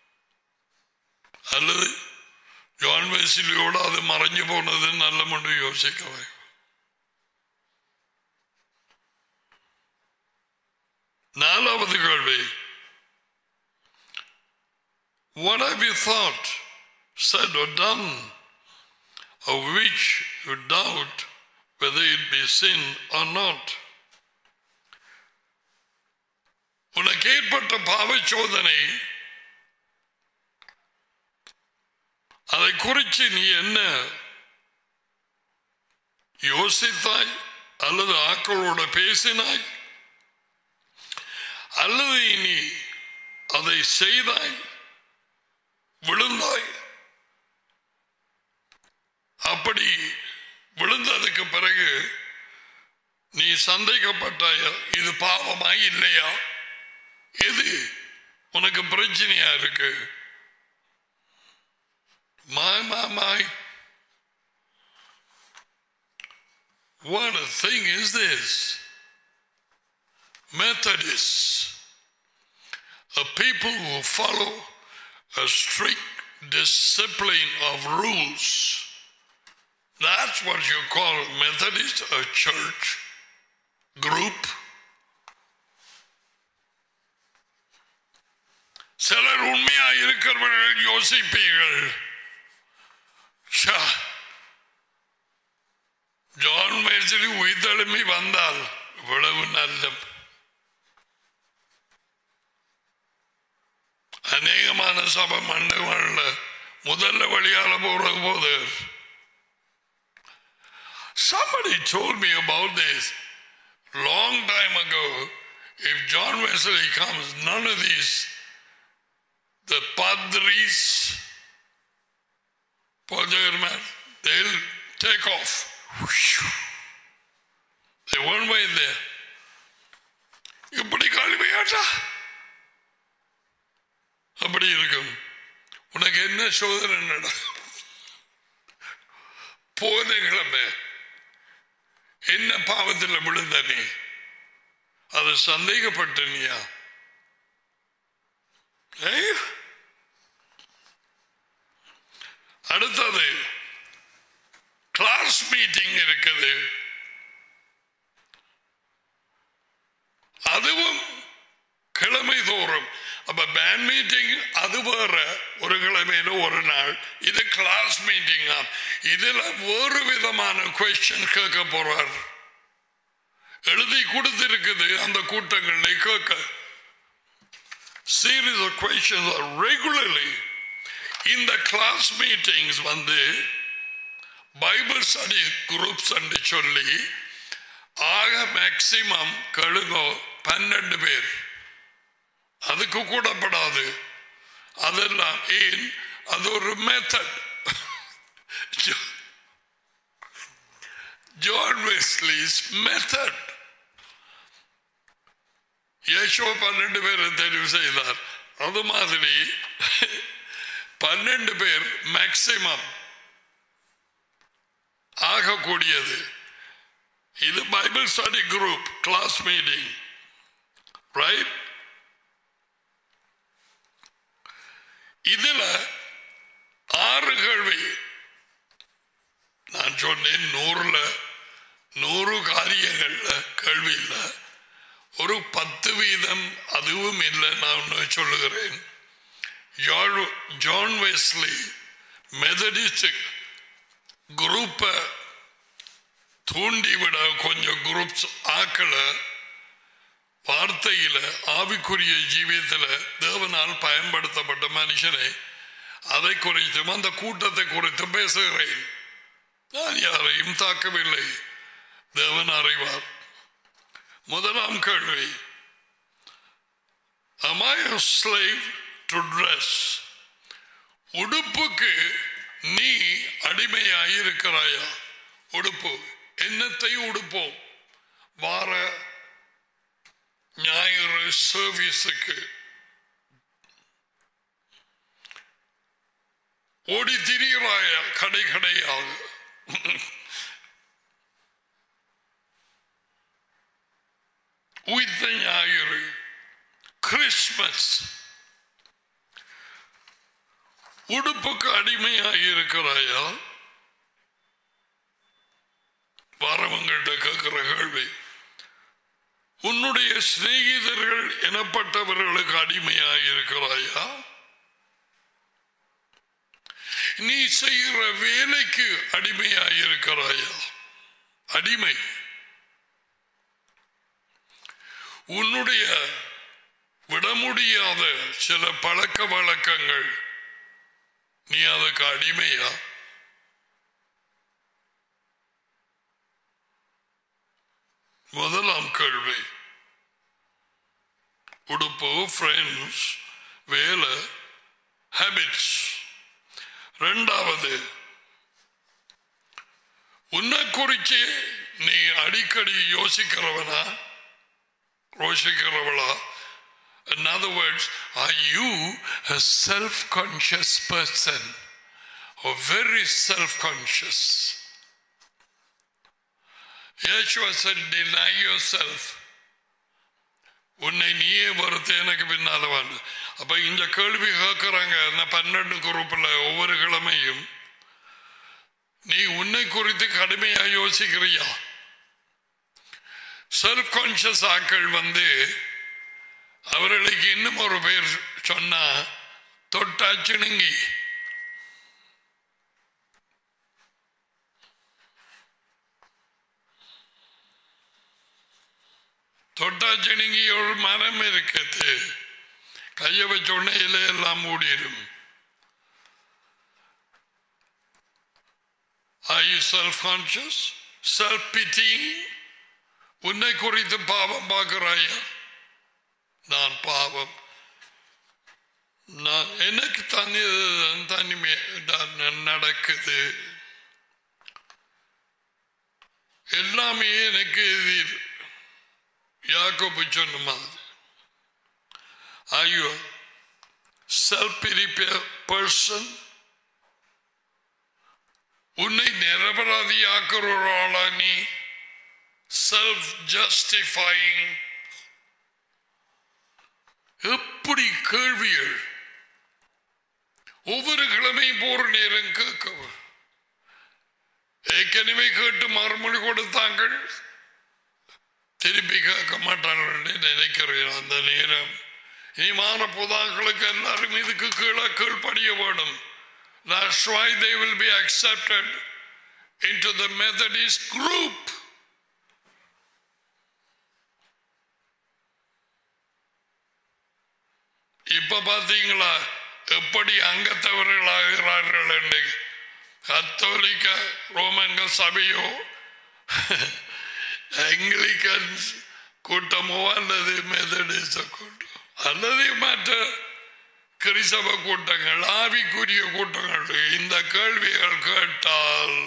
அல்லது ஜான் வெஸ்லியோட அது மறைஞ்சு போனது நல்லமன்று யோசிக்கவை நாலாவது கேள்வி What have you thought, said or done, of which you doubt whether it be sin or not? உனக்கு ஏற்பட்ட பாவ சோதனை அதை குறித்து நீ என்ன யோசித்தாய் அல்லது ஆக்களோட பேசினாய் அல்லது நீ அதை செய்தாய் விழுந்தாய் அப்படி விழுந்ததுக்கு பிறகு நீ சந்தேகப்பட்டாயா இது பாவமா இல்லையா எது உனக்கு பிரச்சனையா இருக்கு மாய் மாய் மாய் What a thing is this? Methodists, a people who follow a strict discipline of rules. That's what you call Methodist, a church group. சிலர் உண்மையா இருக்கிறவர்கள் யோசிப்பீர்கள் ஷா, ஜான் மேசரி உயிர்த்தெழும்பி வந்தால் இவ்வளவு நல்ல அநேகமான சபை மண்டபங்கள்ல முதல்ல வழியால போற போது Somebody told me about this long time ago. If John Wesley comes, none of these, the padris, Pajagarman, they'll take off. They won't wait there. இப்படி கல்வியாட்டா அப்படி இருக்கும் உனக்கு என்ன சோதனை நட போன கிழமை என்ன பாவத்தில் விழுந்த நீ அது சந்தேகப்பட்ட நீயா ஏய்? அடுத்தது கிளாஸ் மீட்டிங் இருக்குது அதுவும் கிழமை தோறும் அப்ப பேண்ட் மீட்டிங் அது வேற ஒரு கிழமையில ஒரு நாள் இது கிளாஸ் மீட்டிங் இதுல வேறு விதமான கொஸ்டின் கேட்க போறார் எழுதி கொடுத்திருக்குது அந்த கூட்டங்களை கேட்க சீரியஸ் ஆஃப் கொஸ்டின்ஸ் ரெகுலர்லி இந்த கிளாஸ் மீட்டிங்ஸ் வந்து பைபிள் ஸ்டடி குரூப்ஸ் என்று சொல்லி ஆக மேக்சிமம் கழுங்கோ பன்னெண்டு பேர் அதுக்கு கூடப்படாது அதெல்லாம் ஏன் அது ஒரு மெத்தட் ஜான் வெஸ்லிஸ் மெத்தட் யேசோ பன்னெண்டு பேரை தெரிவு செய்தார் அது மாதிரி பன்னெண்டு பேர் மேக்சிமம் ஆகக்கூடியது இது Bible study group class meeting right இதுல ஆறு கேள்வி நான் சொன்னேன் நூறுல நூறு காரியங்கள்ல கேள்வி இல்லை ஒரு பத்து வீதம் அதுவும் இல்லை நான் ஒன்று சொல்லுகிறேன் ஜான் ஜான் வெஸ்லி மெதடிஸ்ட் குரூப்பை தூண்டிவிட கொஞ்சம் குரூப்ஸ் ஆக்களை வார்த்தையில ஆவிக்குரிய ஜீவியத்துல தேவனால் பயன்படுத்தப்பட்ட மனுஷனை அதை குறித்தும் அந்த கூட்டத்தை குறித்து பேசுகிறேன் நான் யாரையும் தாக்கவில்லை தேவன் அறிவார் முதலாம் கேள்வி Am I a slave to dress? உடுப்புக்கு நீ அடிமையாயிருக்கிறாயா உடுப்பு என்னத்தை உடுப்போம் வார ஞாயிறு சர்வீஸுக்கு ஓடி திரிகிறாயா கடை கடையாக உயிர்த்த ஞாயிறு கிறிஸ்மஸ் உடுப்புக்கு அடிமையாக இருக்கிறாயா வரவங்கள்ட்ட கேட்கிற கேள்வி உன்னுடைய சிநேகிதர்கள் எனப்பட்டவர்களுக்கு அடிமையாக இருக்கிறாயா நீ செய்கிற வேலைக்கு அடிமையாக இருக்கிறாயா அடிமை உன்னுடைய விட முடியாத சில பழக்க வழக்கங்கள் நீ அதுக்கு அடிமையா முதலாம் கேள்வி உடுப்பு ஃப்ரெண்ட்ஸ் வேலை ஹேபிட்ஸ் ரெண்டாவது உன்னை குறிச்சு நீ அடிக்கடி யோசிக்கிறவனா யோசிக்கிறவளா In other words, are you a self-conscious person or very self-conscious? Yeshua said, deny yourself. உன்னை நீயே வருத்த எனக்கு பின்னால வாங்க அப்ப இந்த கேள்வி கேட்கிறாங்க அந்த பன்னெண்டு குரூப்ல ஒவ்வொரு கிழமையும் நீ உன்னை குறித்து கடுமையா யோசிக்கிறியா செல்ஃப் கான்சியஸ் ஆக்கள் வந்து அவர்களுக்கு இன்னும் ஒரு பேர் சொன்னா தொட்டாச்சிணுங்கி தொட்டாச்சிணுங்கி ஒரு மரம் இருக்குது கையை வச்ச உடனே இலையெல்லாம் மூடிடும் Are you self-conscious? Self-pitying? உன்னை குறித்து பாவம் பார்க்கிறாயா நான் பாவம் நான் எனக்கு தனி தனிமை தான் நடக்குது எல்லாமே எனக்கு எதிர் யாக்கோபு சொன்ன மாதிரி Are you a self-pity person? உன்னை நிரபராதியாக்குற ஒரு ஆளா நீ செல்ஃப் ஜஸ்டிஃபைங் எப்படி கேள்விகள் ஒவ்வொரு கிழமையும் போற நேரம் கேட்கவும் ஏற்கனவே கேட்டு மறுமொழி கொடுத்தாங்கள் திருப்பி கேட்க மாட்டார்கள் என்று நினைக்கிறேன் அந்த நேரம் இனிமான புதாக்களுக்கு எல்லாரும் இதுக்கு கீழே கீழ்ப்படிய வேணும் That's why they will be accepted into the Methodist group. இப்ப பாத்தீங்களா எப்படி அங்கத்தவர்கள் ஆகிறார்கள் என்று கத்தோலிக்க ரோமன்கள் சபையோ ஆங்கிலிக்கன் கூட்டமோ அல்லது மெதடிஸ்ட கூட்டம் அல்லது மற்ற கிறிஸ்தவ கூட்டங்கள் ஆவிக்குரிய கூட்டங்கள் இந்த கேள்விகள் கேட்டால்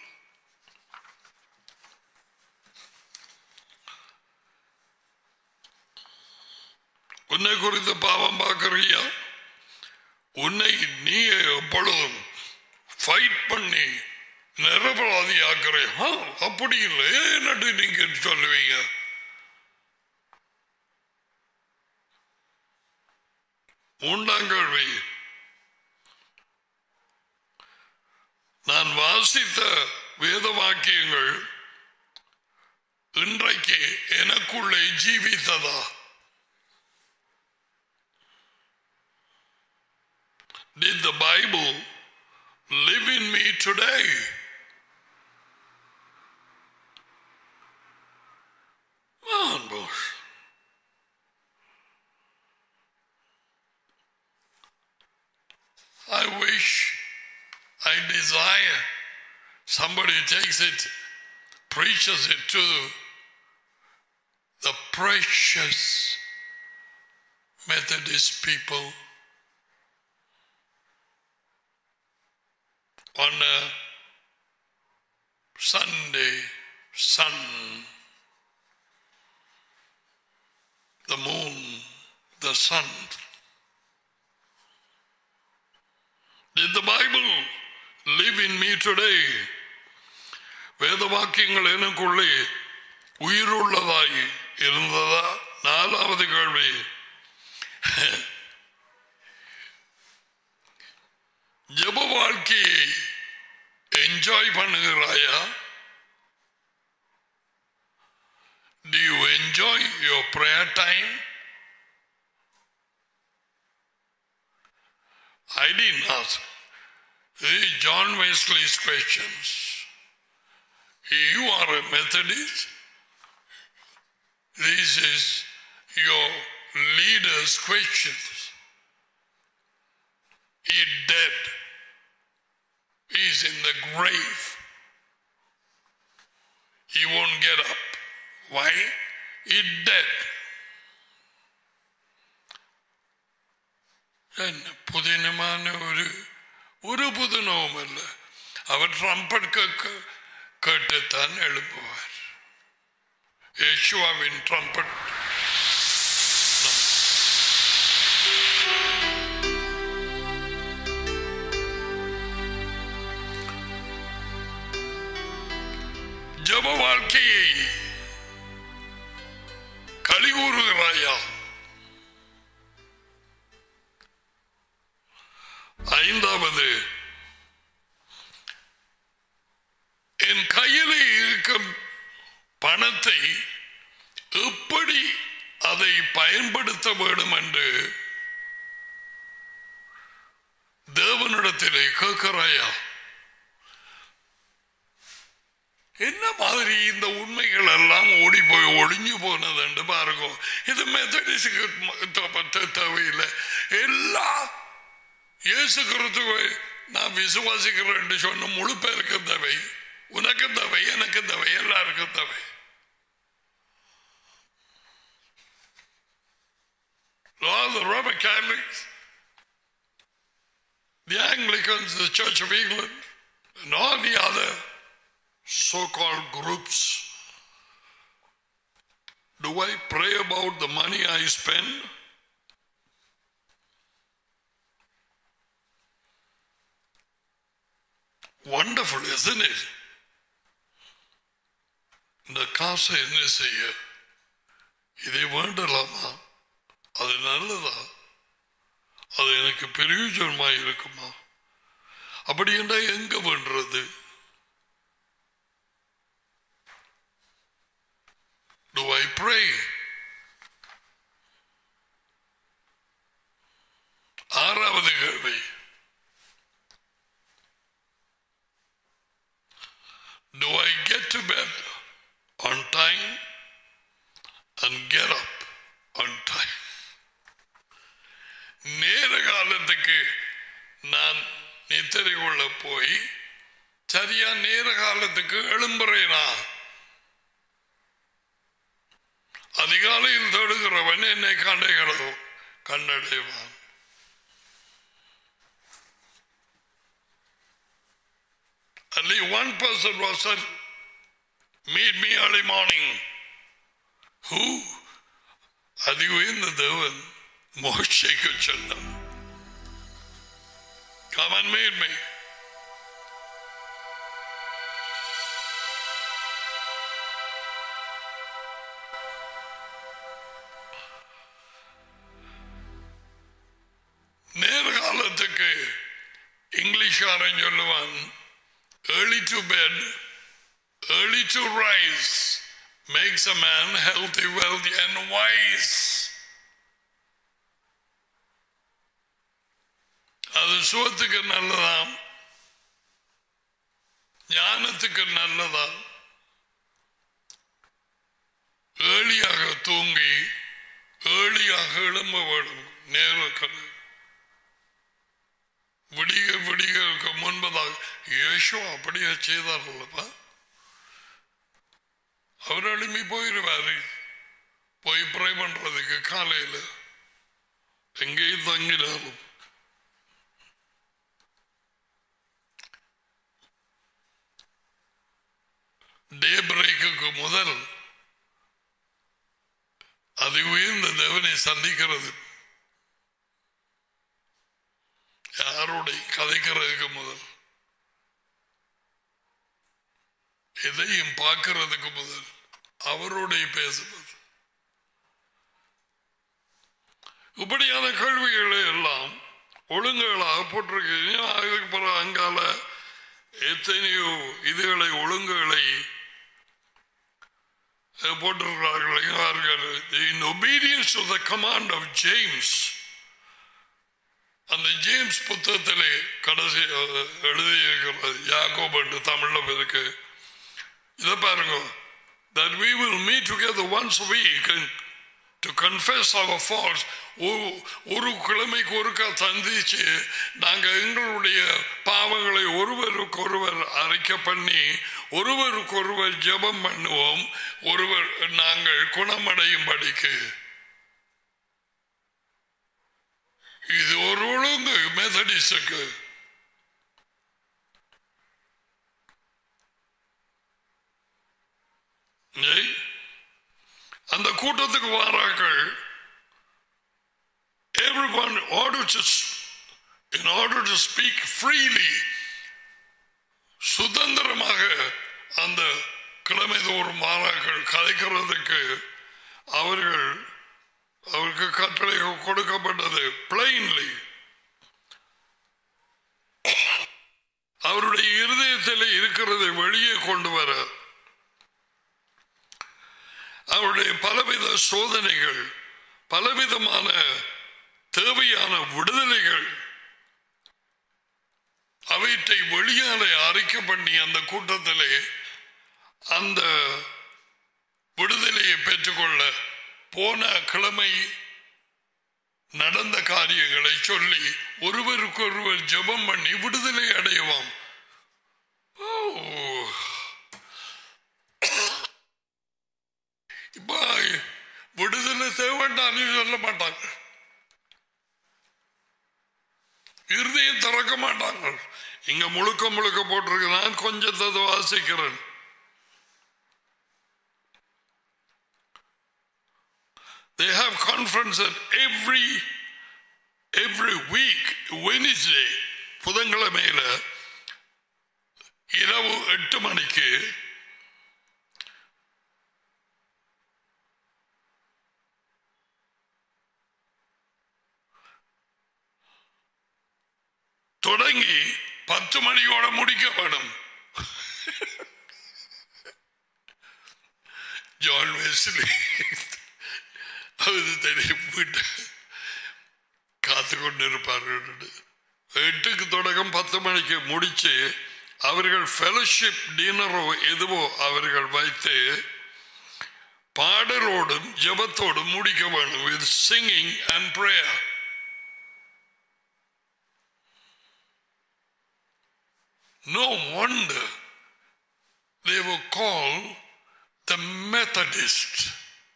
உன்னை குறித்து பாவம் பார்க்கறியா உன்னை நீ எப்பொழுதும் ஃபைட் பண்ணி நிரபராதி ஆக்குறியா அப்படி இல்லை என்னட்டு நீங்க சொல்லுவீங்க மூன்றாம் கேள்வி நான் வாசித்த வேத வாக்கியங்கள் இன்றைக்கு எனக்குள்ளே ஜீவித்ததா Did the Bible live in me today? Man, boss. I wish, I desire somebody takes it, preaches it to the precious Methodist people on a Sunday sun, the moon, the sun. Did the Bible live in me today? வேத வாக்கியங்கள் எனக்குள்ளே உயிருள்ளதாய் இருந்ததா நாலாவது கேள்வி ஜப வாழ்க்கையை enjoy பண்ணுகிறாயா Do you enjoy your prayer time? I didn't ask. This is John Wesley's questions. You are a Methodist. This is your leader's questions. He's dead. He's in the grave. He won't get up. Why? He's dead. என்ன புதினமான ஒரு ஒரு புதினவும் அல்ல அவர் trumpet கேட்க கேட்டுத்தான் எழுப்புவார் யேசுவாவின் trumpet ஜப வாழ்க்கையை கலிகூறுகிறாயா ஐந்தாவது என் கையிலே இருக்கும் பணத்தை எப்படி அதை பயன்படுத்த வேண்டும் என்று தேவனிடத்திலே கேட்கிறாயா என்ன மாதிரி இந்த உண்மைகள் எல்லாம் ஓடி போய் ஒளிஞ்சு போனது என்று பாருங்க இது மெத்தடிஸுக்கு தேவையில்லை எல்லா இயேசு கிறிஸ்துவை நான் விசுவாசிக்கிறேன் என்று சொன்ன முழு பேருக்கு தேவை உனக்கு தேவை எனக்கு தேவை எல்லாருக்கும் தேவை All the Roman Catholics, the Anglicans, the Church of England, and all the other so-called groups. Do I pray about the money I spend? Wonderful, isn't it? இந்த காசை என்ன செய்ய இதை வேண்டலாமா அது நல்லதா அது எனக்கு பிரயோஜனமா இருக்குமா அப்படி என்றால் எங்க வேண்டுறது Do I pray? ஆறாவது கேள்வி Do I get to bed on time and get up on time? நேர காலத்துக்கு நான் நித்திரை கொள்ள போய் சரியா நேர காலத்துக்கு எழும்புறேனா அதிகாலையில் தொடுகிறவன் என்னை கண்டைகளோ கண்டடைவான் Only one person was said, meet me early morning. Who? அது உயர்ந்த தேவன் மோட்சைக்கு சொன்னான் Come and meet me. நேர காலத்துக்கு இங்கிலீஷ்காரன் சொல்லுவான் early to bed early to rise makes a man healthy wealthy and wise அது சுகத்துக்கு நல்லதாம் ஞானத்துக்கு நல்லதாம் ஏழியாக தூங்கி ஏழியாக எழும்ப வேண்டும் நேருக்கள் விடிய விடியற்கு முன்பதாக இயேசு அப்படியே செய்தார் அல்லப்பா அவர் எழுப்பி போயிருவாரு போய் ப்ரை பண்றதுக்கு காலையில் எங்கேயும் தங்கினாலும் டே பிரேக்குக்கு முதல் அது உயர்ந்த தேவனை சந்திக்கிறது யாரோட கதைக்கிறதுக்கு முதல் எதையும் பார்க்கிறதுக்கு முதல் அவரோட பேசுவது இப்படியான கேள்விகளை எல்லாம் ஒழுங்குகளாக போட்டிருக்கு அதுக்கு பிறகு அங்கால எத்தனையோ இதுகளை ஒழுங்குகளை போட்டிருக்கிறார்கள் in obedience to the command of James அந்த ஜேம்ஸ் புத்தகத்திலே கடைசி எழுதியிருக்கிறது யாக்கோப் என்று தமிழ்ல இருக்கு இதை பாருங்க that we will meet together once a week and to confess our faults ஒரு கிழமைக்கு ஒருக்கா சந்திச்சு நாங்க எங்களுடைய பாவங்களை ஒருவருக்கு ஒருவர் அறிக்கை பண்ணி ஒருவருக்கு ஒருவர் ஜெபம் பண்ணுவோம் ஒருவர் நாங்கள் குணமடையும் படிக்கு இது ஒரு ஒழுங்கு மெத்தடிஸுக்கு ஏய், அந்த கூட்டத்துக்கு வாராக்கள் everyone order to s- in order to speak freely சுதந்திரமாக அந்த கிழமை தோறும் மாறாக்கள் கலைக்கிறதுக்கு அவர்கள் அவருக்கு கட்டளை கொடுக்கப்பட்டது பிளைன்லி அவருடைய இருதயத்தில் இருக்கிறதை வெளியே கொண்டு வர அவருடைய பலவித சோதனைகள் பலவிதமான தேவையான விடுதலைகள் அவற்றை வெளியாலே அறிக்கை பண்ணி அந்த கூட்டத்திலே அந்த விடுதலையை பெற்றுக்கொள்ள போன கிழமை நடந்த காரியங்களை சொல்லி ஒருவருக்கொருவர் ஜெபம் பண்ணி விடுதலை அடையவாம் ஓ. இப்ப விடுதலை தேவைண்டான்னு சொல்ல மாட்டாங்க இருதயம் திறக்க மாட்டாங்க இங்க முழுக்க முழுக்க போட்டிருக்கு நான் கொஞ்சத்தை வாசிக்கிறேன் They have conference at every every week Wednesday புதன்கிழமையில இரவு எட்டு மணிக்கு தொடங்கி பத்து மணியோட முடிக்க வேணும் ஜான் வெஸ்லி அது தெரியும் வீட்டு காத்து கொண்டு இருப்பார்கள் எட்டுக்கு தொடக்கம் பத்து மணிக்கு முடிச்சு அவர்கள் ஃபெலோஷிப் டின்னரோ எதுவோ அவர்கள் வைத்து பாடலோடும் ஜெபத்தோடும் முடிக்க வேணும் with singing and prayer No wonder they were called the Methodists.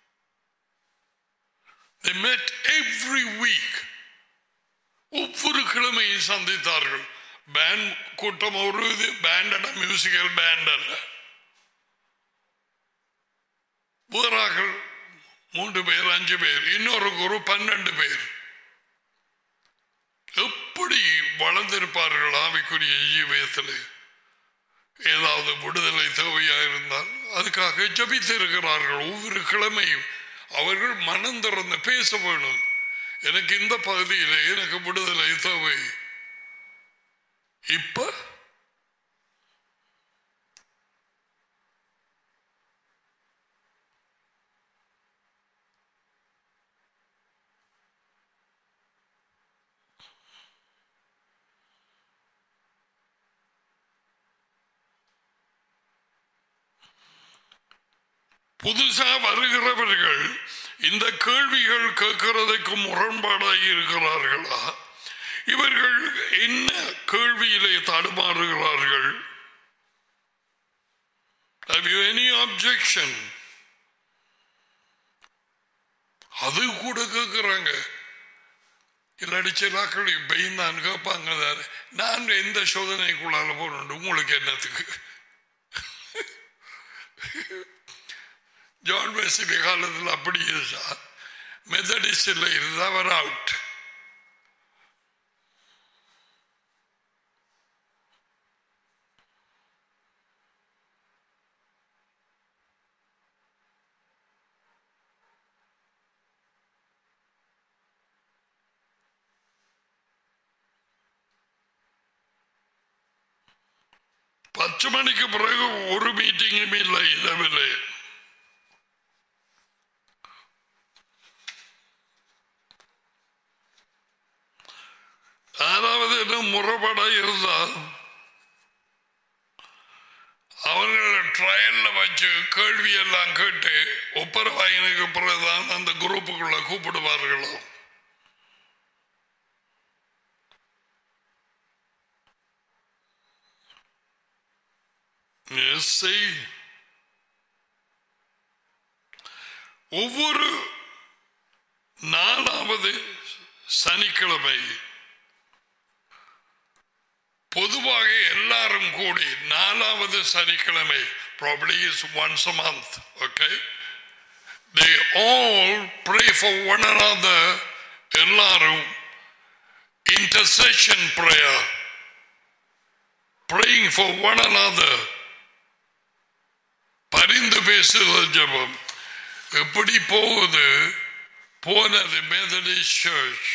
They met every week. ஒவ்வொரு கிழமையும் சந்தித்தார்கள் பேண்ட் கூட்டம் ஒரு இது பேண்டட மியூசிக்கல் பேண்ட் அல்ல வேறார்கள் மூன்று பேர் அஞ்சு பேர் இன்னொரு குரு பன்னெண்டு பேர் எப்படி வளர்ந்திருப்பார்கள் ஆவிக்குரிய ஜீவியத்தில் ஏதாவது விடுதலை தேவையா இருந்தால் அதுக்காக ஜபித்து இருக்கிறார்கள் ஒவ்வொரு கிழமையும் அவர்கள் மனம் திறந்து பேச வேணும் எனக்கு இந்த பகுதியில் எனக்கு விடுதலை தேவை இப்ப புதுசா வருகிறவர்கள் இந்த கேள்விகள் கேட்கிறதுக்கு முரண்பாடாய் இருக்கிறார்களா இவர்கள் என்ன கேள்வியிலே தடுமாறுகிறார்கள் Have you any objection? அது கூட கேட்கிறாங்க இல்லாடி சிலாக்கள் இப்பயும் நான் கேட்பாங்க தானே. நான் எந்த சோதனைக்குள்ளால போறேன் உங்களுக்கு என்னத்துக்கு ஜான் வெஸ்லி காலத்தில் அப்படி இருந்தா மெத்தடிஸ்டில் இருந்தா அவர் அவுட் பத்து மணிக்கு பிறகு ஒரு மீட்டிங்கும் இல்லை இரவில் யாராவது என்ன முறைப்பட இருந்தால் அவர்கள் ட்ரையல்ல வச்சு கேள்வி எல்லாம் கேட்டு ஒப்பரவாயினுக்கு பிறகுதான் அந்த குரூப்புக்குள்ள கூப்பிடுவார்களோ எஸ்ஐ ஒவ்வொரு நாலாவது சனிக்கிழமை பொதுவாக எல்லாரும் கூடி நாலாவது சனிக்கிழமை probably is once a month, okay? They all pray for one another, எல்லாரும் intercession prayer, praying for one another. பரிந்து பேசுகிற ஜெபம் எப்படி போகுது போனது Methodist church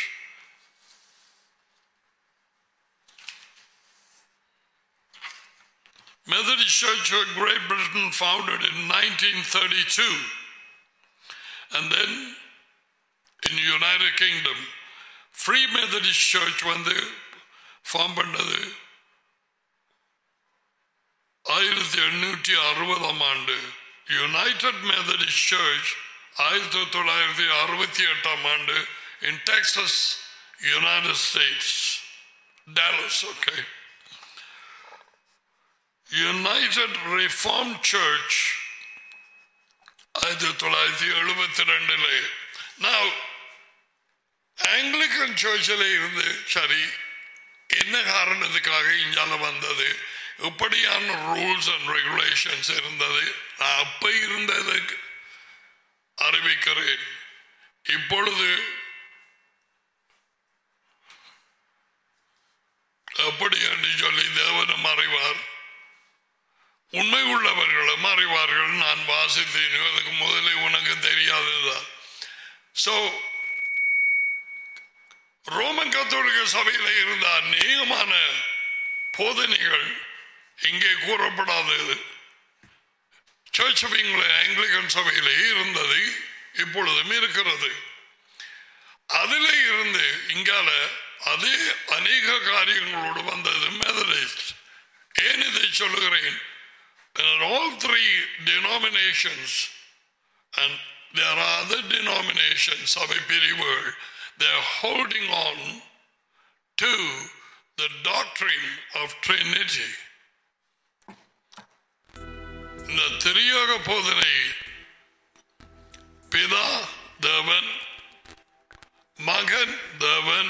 Methodist Church of Great Britain founded in 1932 and then in United Kingdom Free Methodist Church வந்து form பண்ணது ஆயிரத்தி எண்ணூற்றி அறுபதாம் ஆண்டு யுனைடெட் மெத்தடிஸ்ட் சர்ச் ஆயிரத்தி தொள்ளாயிரத்தி அறுபத்தி எட்டாம் ஆண்டு in Texas United States Dallas okay United reform church ஆயிரத்தி தொள்ளாயிரத்தி எழுபத்தி ரெண்டுல நான் ஆங்கிலிக்கன் சர்ச்சில் இருந்து சரி என்ன காரணத்துக்காக இங்கால வந்தது எப்படியான ரூல்ஸ் அண்ட் ரெகுலேஷன்ஸ் இருந்தது நான் அப்ப இருந்ததுக்கு அறிவிக்கிறேன் இப்பொழுது எப்படி என்று சொல்லி தேவனும் அறிவார் உண்மை உள்ளவர்களும் அறிவார்கள் நான் வாசித்தேன் அதுக்கு முதலே உனக்கு தெரியாததுதான் ஸோ ரோமன் கத்தோலிக்க சபையில் இருந்த அநேகமான போதனைகள் இங்கே கூறப்படாதது சர்ச் ஆஃப் இங்கிலாந்து ஆங்கிலிகன் சபையிலே இருந்தது இப்பொழுதும் இருக்கிறது அதில் இருந்து இங்கால அதே அநேக காரியங்களோடு வந்தது மெதடிஸ்ட் ஏன் இதை சொல்லுகிறேன் all three denominations and there are other denominations சபை பிரிவுகள் they are holding on to the doctrine of Trinity. இந்த திரியோக போதனை பிதா தேவன் மகன் தேவன்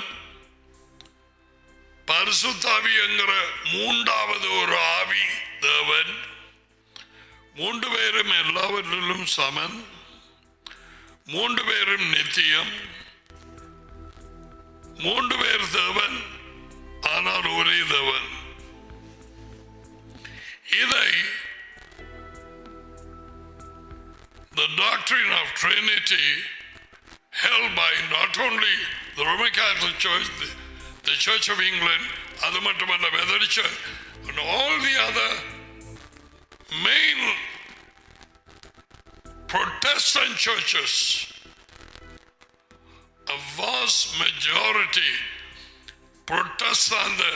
பரிசுத்தாவி என்கிற மூன்றாவது ஒரு ஆவி தேவன் மூன்று பேரும் எல்லாவற்றிலும் சமன் மூன்று பேரும் நித்தியம் மூன்று பேர் தேவன் ஆனால் ஒரே தேவன் இதை the doctrine of Trinity held by not only the Roman Catholic Church, the, the Church of England, அது மட்டுமல்ல Methodist Church, and all the other main Protestant churches, a vast majority புரொட்டஸ்தாந்த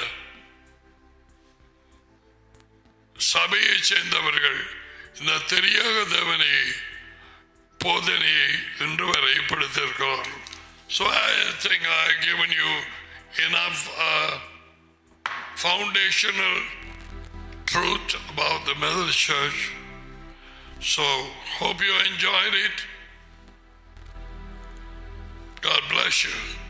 சபையை சேர்ந்தவர்கள் இந்த தெரியாத தேவனை போதனையை இன்று வரை படுத்திருக்கிறார் So I think I have given you enough uh, foundational truth about the Methodist Church. So hope you enjoyed it. God bless you.